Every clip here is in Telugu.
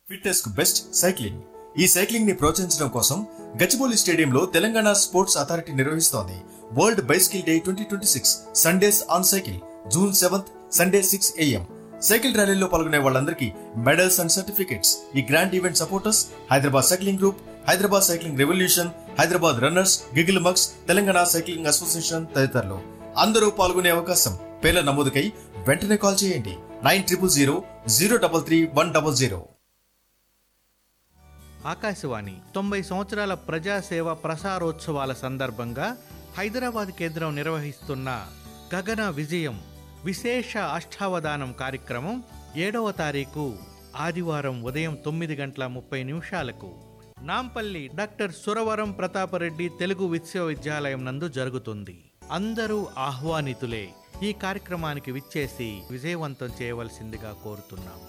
ఫిట్నెస్ కు బెస్ట్ సైక్లింగ్ ఈ సైక్లింగ్ ని ప్రోత్సహించడం కోసం గచ్చిబౌలి స్టేడియంలో తెలంగాణ స్పోర్ట్స్ అథారిటీ నిర్వహిస్తోంది world bicycle day twenty twenty six Sundays on cycle June seventh Sunday six AM cycle ర్యాలీలో పాల్గొనే వాళ్ళందరికీ మెడల్స్ అండ్ సర్టిఫికెట్స్ ఈ grand event supporters Hyderabad cycling group Hyderabad cycling revolution Hyderabad runners గిగిల్ మక్స్ తెలంగాణ సైక్లింగ్ అసోసియేషన్ తదితరులు అందరూ పాల్గొనే అవకాశం పేర్ల నమోదుకై వెంటనే కాల్ చేయండి nine triple zero zero double three one double zero Akashvani తొంభై సంవత్సరాల ప్రజాసేవ ప్రసారోత్సవాల సందర్భంగా హైదరాబాద్ కేంద్రం నిర్వహిస్తున్న గగన విజయం విశేష అష్టావధానం కార్యక్రమం ఏడవ తారీఖు ఆదివారం ఉదయం తొమ్మిది గంటల ముప్పై నిమిషాలకు నాంపల్లి డాక్టర్ సురవరం ప్రతాపరెడ్డి తెలుగు విశ్వవిద్యాలయం నందు జరుగుతుంది అందరూ ఆహ్వానితులే ఈ కార్యక్రమానికి విచ్చేసి విజయవంతం చేయవలసిందిగా కోరుతున్నాం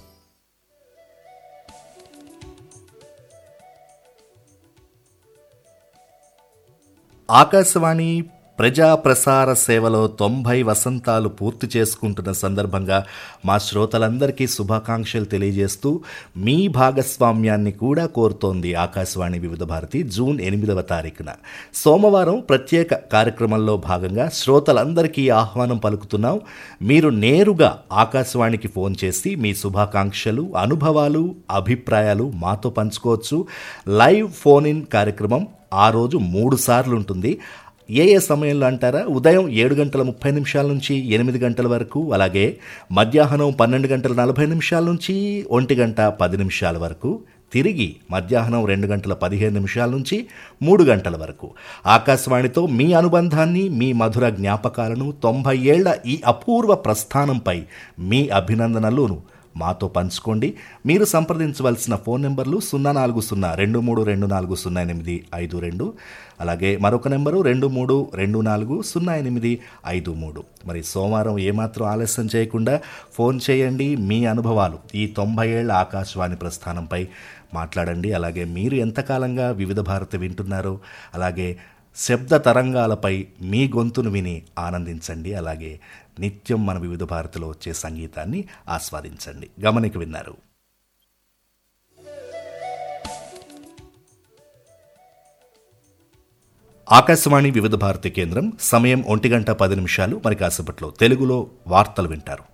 ఆకాశవాణి ప్రజా ప్రసార సేవలో తొంభై వసంతాలు పూర్తి చేసుకుంటున్న సందర్భంగా మా శ్రోతలందరికీ శుభాకాంక్షలు తెలియజేస్తూ మీ భాగస్వామ్యాన్ని కూడా కోరుతోంది ఆకాశవాణి వివిధ భారతి జూన్ ఎనిమిదవ తారీఖున సోమవారం ప్రత్యేక కార్యక్రమంలో భాగంగా శ్రోతలందరికీ ఆహ్వానం పలుకుతున్నాం మీరు నేరుగా ఆకాశవాణికి ఫోన్ చేసి మీ శుభాకాంక్షలు అనుభవాలు అభిప్రాయాలు మాతో పంచుకోవచ్చు లైవ్ ఫోన్ ఇన్ కార్యక్రమం ఆ రోజు మూడు సార్లు ఉంటుంది ఏ ఏ సమయంలో అంటారా ఉదయం ఏడు గంటల ముప్పై నిమిషాల నుంచి ఎనిమిది గంటల వరకు అలాగే మధ్యాహ్నం పన్నెండు గంటల నలభై నిమిషాల నుంచి ఒంటి గంట పది నిమిషాల వరకు తిరిగి మధ్యాహ్నం రెండు గంటల పదిహేను నిమిషాల నుంచి మూడు గంటల వరకు ఆకాశవాణితో మీ అనుబంధాన్ని మీ మధుర జ్ఞాపకాలను తొంభై ఏళ్ల ఈ అపూర్వ ప్రస్థానంపై మీ అభినందనలును మాతో పంచుకోండి మీరు సంప్రదించవలసిన ఫోన్ నెంబర్లు సున్నా నాలుగు సున్నా రెండు మూడు రెండు నాలుగు సున్నా ఎనిమిది ఐదు రెండు అలాగే మరొక నెంబరు రెండు మూడు రెండు నాలుగు సున్నా ఎనిమిది ఐదు మూడు మరి సోమవారం ఏమాత్రం ఆలస్యం చేయకుండా ఫోన్ చేయండి మీ అనుభవాలు ఈ తొంభై ఏళ్ల ఆకాశవాణి ప్రస్థానంపై మాట్లాడండి అలాగే మీరు ఎంతకాలంగా వివిధ భారతి వింటున్నారో అలాగే శబ్ద తరంగాలపై మీ గొంతును విని ఆనందించండి అలాగే నిత్యం మన వివిధ భారతిలో వచ్చే సంగీతాన్ని ఆస్వాదించండి గమనిక విన్నారు ఆకాశవాణి వివిధ భారతి కేంద్రం సమయం ఒంటి గంట పది నిమిషాలు మరి కాసేపట్లో తెలుగులో వార్తలు వింటారు